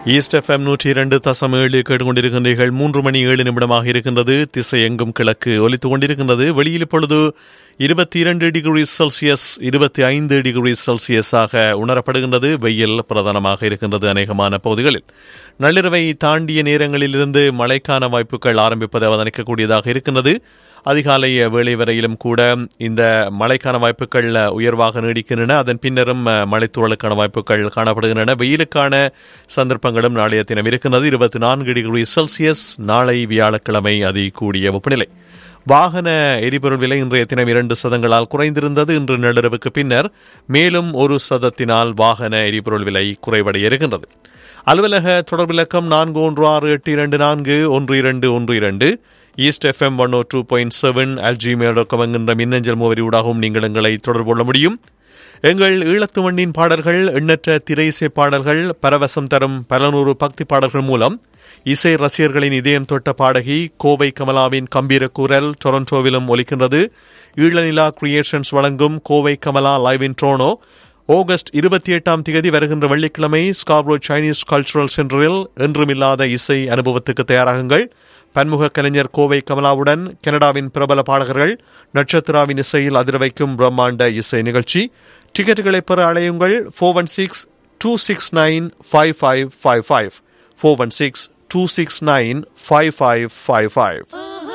east FM நூற்றி இரண்டு தசம் ஏழு கேட்டுக்கொண்டிருக்கின்றீர்கள் மூன்று மணி ஏழு நிமிடமாக இருக்கின்றது திசை எங்கும் கிழக்கு ஒலித்துக் கொண்டிருக்கின்றது வெளியில் இப்பொழுது இருபத்தி இரண்டு டிகிரி செல்சியஸ் இருபத்தி ஐந்து டிகிரி செல்சியஸாக உணரப்படுகின்றது வெயில் பிரதானமாக இருக்கின்றது அநேகமான பகுதிகளில் நள்ளிரவை தாண்டிய நேரங்களிலிருந்து மழைக்கான வாய்ப்புகள் ஆரம்பிப்பது அவதானிக்கக்கூடியதாக இருக்கின்றது அதிகாலை வேளை வரையிலும் கூட இந்த மழைக்கான வாய்ப்புகள் உயர்வாக நீடிக்கின்றன அதன் பின்னரும் மழைத்தூழலுக்கான வாய்ப்புகள் காணப்படுகின்றன வெயிலுக்கான சந்தர்ப்பங்களும் நாளைய தினம் இருக்கின்றது இருபத்தி நான்கு டிகிரி செல்சியஸ் நாளை வியாழக்கிழமை அதி கூடிய வெப்பநிலை வாகன எரிபொருள் விலை இன்றைய தினம் இரண்டு சதங்களால் குறைந்திருந்தது இன்று நள்ளிரவுக்கு பின்னர் மேலும் ஒரு சதத்தினால் வாகன எரிபொருள் விலை குறைவடைய இருக்கின்றது அலுவலக தொடர்பிலக்கம் நான்கு ஒன்று ஆறு எட்டு இரண்டு நான்கு ஒன்று இரண்டு ஒன்று இரண்டு east FM one O two point seven at Gmail dot com என்கின்ற மின்னஞ்சல் முகவரி ஊடாகவும் நீங்கள் எங்களை தொடர்பு கொள்ள முடியும் எங்கள் ஈழத்து மண்ணின் பாடல்கள் எண்ணற்ற திரைசை பாடல்கள் பரவசம் தரும் பல நூறு பக்தி பாடல்கள் மூலம் இசை ரசிகர்களின் இதயம் தொட்ட பாடகி கோவை கமலாவின் கம்பீர குரல் டொரண்டோவிலும் ஒலிக்கின்றது ஈழநிலா கிரியேஷன்ஸ் வழங்கும் Kovai Kamala live in Toronto August இருபத்தி எட்டாம் தேதி வருகின்ற வெள்ளிக்கிழமை ஸ்கார்ப்ரோ சைனீஸ் கல்ச்சுரல் சென்டரில் என்றுமில்லாத இசை அனுபவத்துக்கு தயாராகுங்கள் பன்முக கலைஞர் கோவை கமலாவுடன் கனடாவின் பிரபல பாடகர்கள் நட்சத்திராவின் இசையில் அதிர வைக்கும் பிரம்மாண்ட இசை நிகழ்ச்சி டிக்கெட்டுகளை பெற அழையுங்கள் four one six two six nine five five five five four one six two six nine five five five five